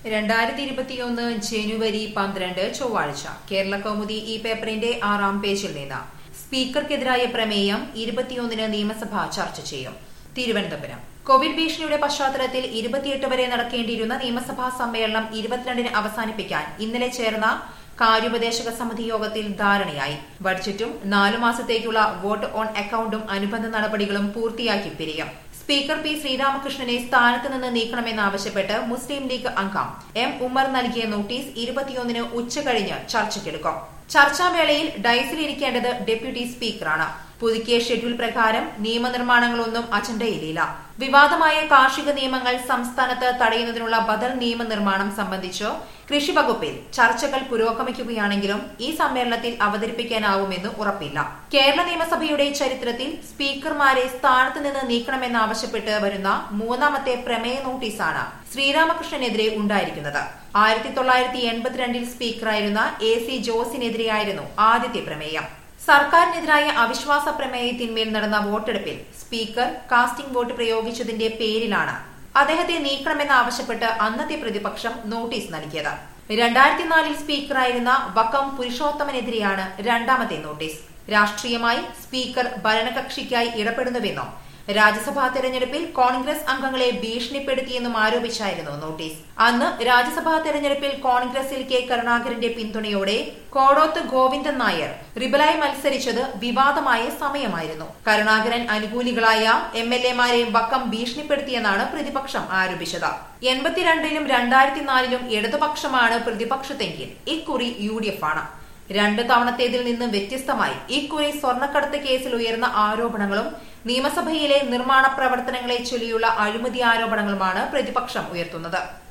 രണ്ടായിരത്തി ഇരുപത്തിയൊന്ന് ജനുവരി പന്ത്രണ്ട് ചൊവ്വാഴ്ച കേരള കൗമുദി ഈ പേപ്പറിന്റെ ആറാം പേജിൽ നിന്ന് സ്പീക്കർക്കെതിരായ പ്രമേയം ഇരുപത്തിയൊന്നിന് നിയമസഭ ചർച്ച ചെയ്യും തിരുവനന്തപുരം കോവിഡ് ഭീഷണിയുടെ പശ്ചാത്തലത്തിൽ ഇരുപത്തിയെട്ട് വരെ നടക്കേണ്ടിയിരുന്ന നിയമസഭാ സമ്മേളനം ഇരുപത്തിരണ്ടിന് അവസാനിപ്പിക്കാൻ ഇന്നലെ ചേർന്ന കാര്യോപദേശക സമിതി യോഗത്തിൽ ധാരണയായി ബഡ്ജറ്റും നാലു മാസത്തേക്കുള്ള വോട്ട് ഓൺ അക്കൌണ്ടും അനുബന്ധ നടപടികളും പൂർത്തിയാക്കി പിരിയും സ്പീക്കർ പി ശ്രീരാമകൃഷ്ണനെ സ്ഥാനത്ത് നിന്ന് നീക്കണമെന്നാവശ്യപ്പെട്ട് മുസ്ലിം ലീഗ് അംഗം എം ഉമ്മർ നൽകിയ നോട്ടീസ് ഇരുപത്തിയൊന്നിന് ഉച്ചകഴിഞ്ഞ് ചർച്ചയ്ക്കെടുക്കും ചർച്ചാവേളയിൽ ഡയസിലിരിക്കേണ്ടത് ഡെപ്യൂട്ടി സ്പീക്കറാണ് പുതുക്കിയ ഷെഡ്യൂൾ പ്രകാരം നിയമനിർമ്മാണങ്ങളൊന്നും അജണ്ടയിലില്ല വിവാദമായ കാർഷിക നിയമങ്ങൾ സംസ്ഥാനത്ത് തടയുന്നതിനുള്ള ബദൽ നിയമനിർമ്മാണം സംബന്ധിച്ച് കൃഷി വകുപ്പിൽ ചർച്ചകൾ പുരോഗമിക്കുകയാണെങ്കിലും ഈ സമ്മേളനത്തിൽ അവതരിപ്പിക്കാനാവുമെന്ന് ഉറപ്പില്ല കേരള നിയമസഭയുടെ ചരിത്രത്തിൽ സ്പീക്കർമാരെ സ്ഥാനത്ത് നിന്ന് നീക്കണമെന്നാവശ്യപ്പെട്ട് വരുന്ന മൂന്നാമത്തെ പ്രമേയ നോട്ടീസാണ് ശ്രീരാമകൃഷ്ണനെതിരെ ഉണ്ടായിരിക്കുന്നത് ആയിരത്തി തൊള്ളായിരത്തി എൺപത്തിരണ്ടിൽ സ്പീക്കറായിരുന്ന എ സി ജോസിനെതിരെയായിരുന്നു ആദ്യത്തെ പ്രമേയം സർക്കാരിനെതിരായ അവിശ്വാസ പ്രമേയത്തിന്മേൽ നടന്ന വോട്ടെടുപ്പിൽ സ്പീക്കർ കാസ്റ്റിംഗ് വോട്ട് പ്രയോഗിച്ചതിന്റെ പേരിലാണ് അദ്ദേഹത്തെ നീക്കണമെന്നാവശ്യപ്പെട്ട് അന്നത്തെ പ്രതിപക്ഷം നോട്ടീസ് നൽകിയത് രണ്ടായിരത്തി നാലിൽ സ്പീക്കറായിരുന്ന വക്കം പുരുഷോത്തമനെതിരെയാണ് രണ്ടാമത്തെ നോട്ടീസ് രാഷ്ട്രീയമായി സ്പീക്കർ ഭരണകക്ഷിക്കായി ഇടപെടുന്നുവെന്നും രാജ്യസഭാ തെരഞ്ഞെടുപ്പിൽ കോൺഗ്രസ് അംഗങ്ങളെ ഭീഷണിപ്പെടുത്തിയെന്നും ആരോപിച്ചായിരുന്നു നോട്ടീസ് അന്ന് രാജ്യസഭാ തെരഞ്ഞെടുപ്പിൽ കോൺഗ്രസിൽ കെ കരുണാകരന്റെ പിന്തുണയോടെ കോടോത്ത് ഗോവിന്ദൻ നായർ റിബലായി മത്സരിച്ചത് വിവാദമായ സമയമായിരുന്നു കരുണാകരൻ അനുകൂലികളായ എം എൽ എമാരെ വക്കം ഭീഷണിപ്പെടുത്തിയെന്നാണ് പ്രതിപക്ഷം ആരോപിച്ചത് എൺപത്തിരണ്ടിലും രണ്ടായിരത്തി നാലിലും ഇടതുപക്ഷമാണ് പ്രതിപക്ഷത്തെങ്കിൽ ഇക്കുറി യു ഡി എഫ് ആണ് രണ്ട് തവണത്തേതിൽ നിന്ന് വ്യത്യസ്തമായി ഇക്കുറി സ്വർണ്ണക്കടത്ത് കേസിൽ ഉയർന്ന ആരോപണങ്ങളും നിയമസഭയിലെ നിർമ്മാണ പ്രവർത്തനങ്ങളെ ചൊല്ലിയുള്ള അഴിമതി ആരോപണങ്ങളുമാണ് പ്രതിപക്ഷം ഉയർത്തുന്നത്